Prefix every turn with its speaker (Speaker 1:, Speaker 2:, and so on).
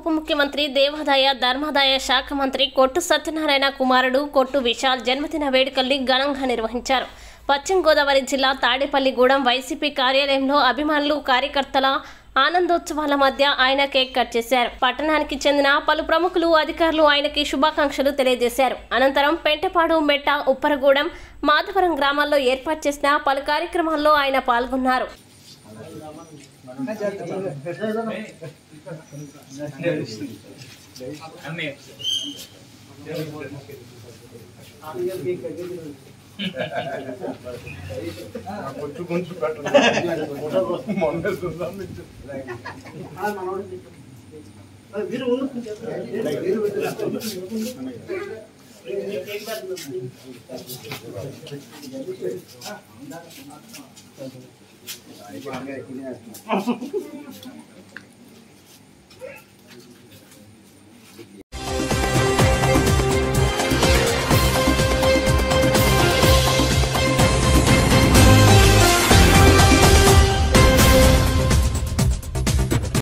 Speaker 1: ఉప ముఖ్యమంత్రి దేవాదాయ ధర్మాదాయ శాఖ మంత్రి కొట్టు సత్యనారాయణ కుమారుడు కొట్టు విశాల్ జన్మదిన వేడుకల్ని ఘనంగా నిర్వహించారు పశ్చిమ గోదావరి జిల్లా తాడేపల్లిగూడెం వైసీపీ కార్యాలయంలో అభిమానులు కార్యకర్తల ఆనందోత్సవాల మధ్య ఆయన కేక్ కట్ చేశారు పట్టణానికి చెందిన పలు ప్రముఖులు అధికారులు ఆయనకి శుభాకాంక్షలు తెలియజేశారు అనంతరం పెంటపాడు మెట్ట ఉప్పరగూడెం మాధవరం గ్రామాల్లో ఏర్పాటు చేసిన పలు కార్యక్రమాల్లో ఆయన పాల్గొన్నారు
Speaker 2: కొంచెం కొంచెం పెట్టండి మొన్న చూద్దాం